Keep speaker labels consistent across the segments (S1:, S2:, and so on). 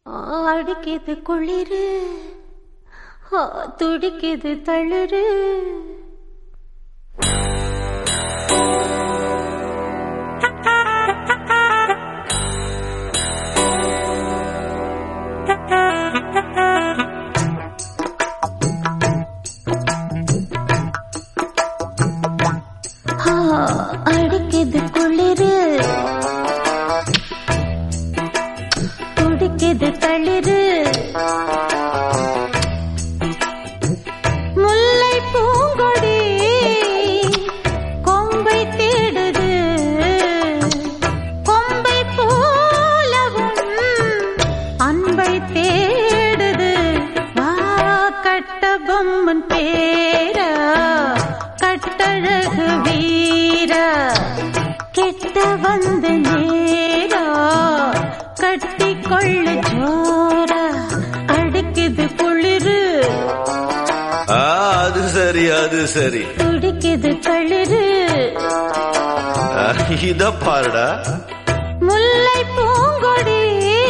S1: அடிக்குது குளிரு ஆ, துடிக்குது தளிரு ஆ, அடிக்குது குளிரு துடிக்குது தளிரு முல்லை பூங்கொடி கொம்பை தேடுது கொம்பை போலவும் அன்பை தேடுது வா கட்ட பொம்மன் பேரா கட்டழகு வீரா கெட்ட வந்து நேரா கட்டி கொள்ளு ஜோரா அடிக்குது குளிரு
S2: ஆ, அது சரி அது சரி
S1: துடிக்குது தளிரு
S2: ஆ, இத பாருடா
S1: முல்லை பூங்கொடி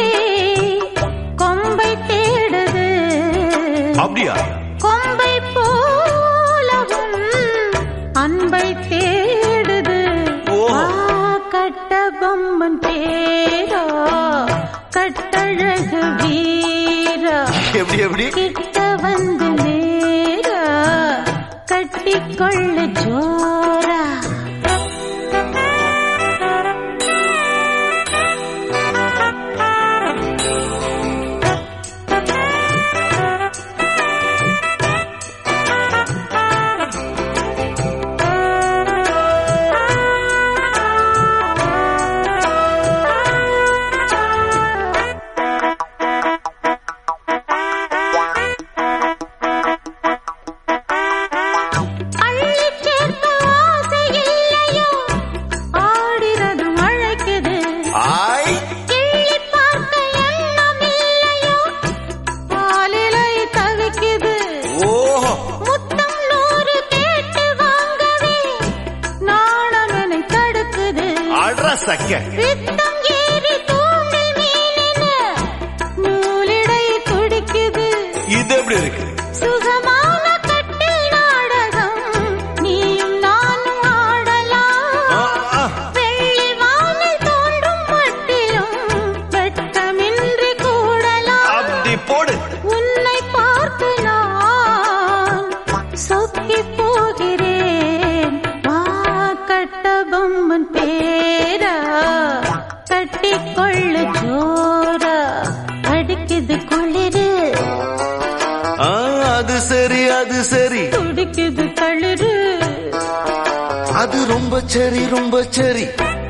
S1: கொம்பை தேடுது
S2: அப்படியா
S1: கொம்பை போலவும் அன்பை தேடுது
S2: ஓ.
S1: வா, கட்ட பொம்மன் பேரா கட்டழகு வீரா
S2: எப்படி எப்படி
S1: கிட்ட வந்து நேரா கட்டிக்கொள்ளு ஜோரா அள்ளிச் சேர்க்க ஆசை இல்லையோ ஆடிறதும் அழைக்குது
S2: ஆய்
S1: கிள்ளிப் பார்க்க எண்ணம் இல்லையோ பாலிலை தவிக்குது
S2: ஓஹோ
S1: முத்தம் நூறு கேட்டு வாங்கவே நாணம் என்னை தடுக்குது
S2: அட்ரா சக்க
S1: பித்தம் ஏறி தூண்டில் மீனென நூலிடை துடிக்குது
S2: இது எப்படி இருக்கு
S1: சுகமான கட்டில் நாடகம் நீயும் நானும் ஆடலாம்
S2: ஆ, ஆ.
S1: வெள்ளி வானில் தோன்றும் மட்டிலும் வெட்கமின்றி கூடலாம்
S2: அப்படி போடு
S1: உன்னை பார்த்து நான் சொக்கி போகிறேன் வா கட்ட பொம்மன் பேரா கட்டிக்கொள்ளு ஜோரா அடிக்குது குளிரு
S2: ஆ, அது சரி அது சரி
S1: துடிக்குது தளிரு
S2: அது ரொம்ப சரி ரொம்ப சரி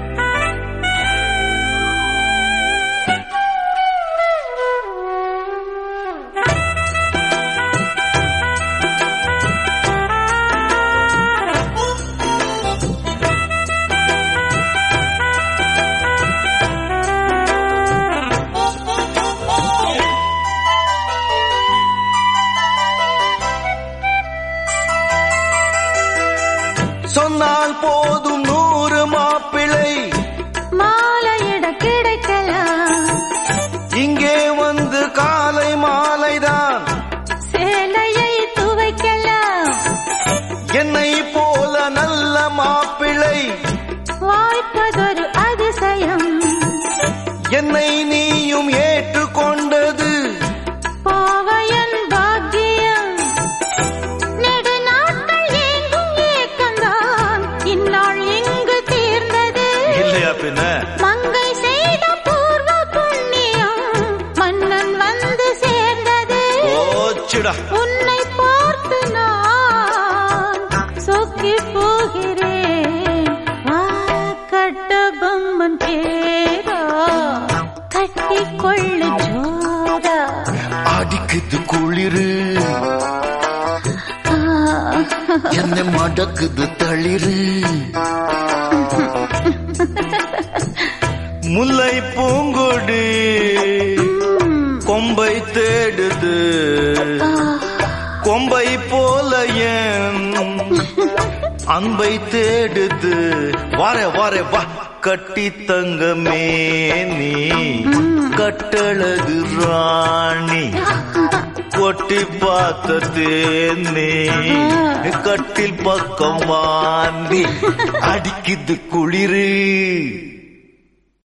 S2: சொன்னால் போதும் நூறு மாப்பிள்ளை
S1: மாலையிட கிடைக்கலாம்
S2: இங்கே வந்து காலை மாலைதான்
S1: சேலையை துவைக்கலாம்
S2: என்னை போல நல்ல மாப்பிள்ளை
S1: வாய்ப்பதொரு அதிசயம்
S2: என்னை நீயும் ஏற்றுக்கொண்டது
S1: பாவையன் பாக்கியம் நெடு நாட்கள் ஏங்கும் ஏக்கந்தான் இந்நாள் இங்கு தீர்ந்தது
S2: இல்லையா பின்ன
S1: மங்கை செய்த பூர்வ புண்ணியம் மன்னன் வந்து சேர்ந்தது
S2: ஓச்சுடா
S1: உன்னை பார்த்து நான் சொக்கி போகிறேன் வா கட்ட பொம்மன் பேரா கட்டிக்கொள்ளு ஜோரா
S2: அடிக்குது குளிரு
S1: ஆ,
S2: என்னை மடக்குது தளிரு முல்லை பூங்கொடி
S1: ம்,
S2: கொம்பை தேடுது
S1: ஆ,
S2: கொம்பை போல என் அன்பை தேடுது வாரே வாரே வா கட்டி தங்கமே நீ கட்டழகு ராணி கொட்டி பார்த்த தேனே கட்டில் பக்கம் வாந்தி அடிக்குது குளிரு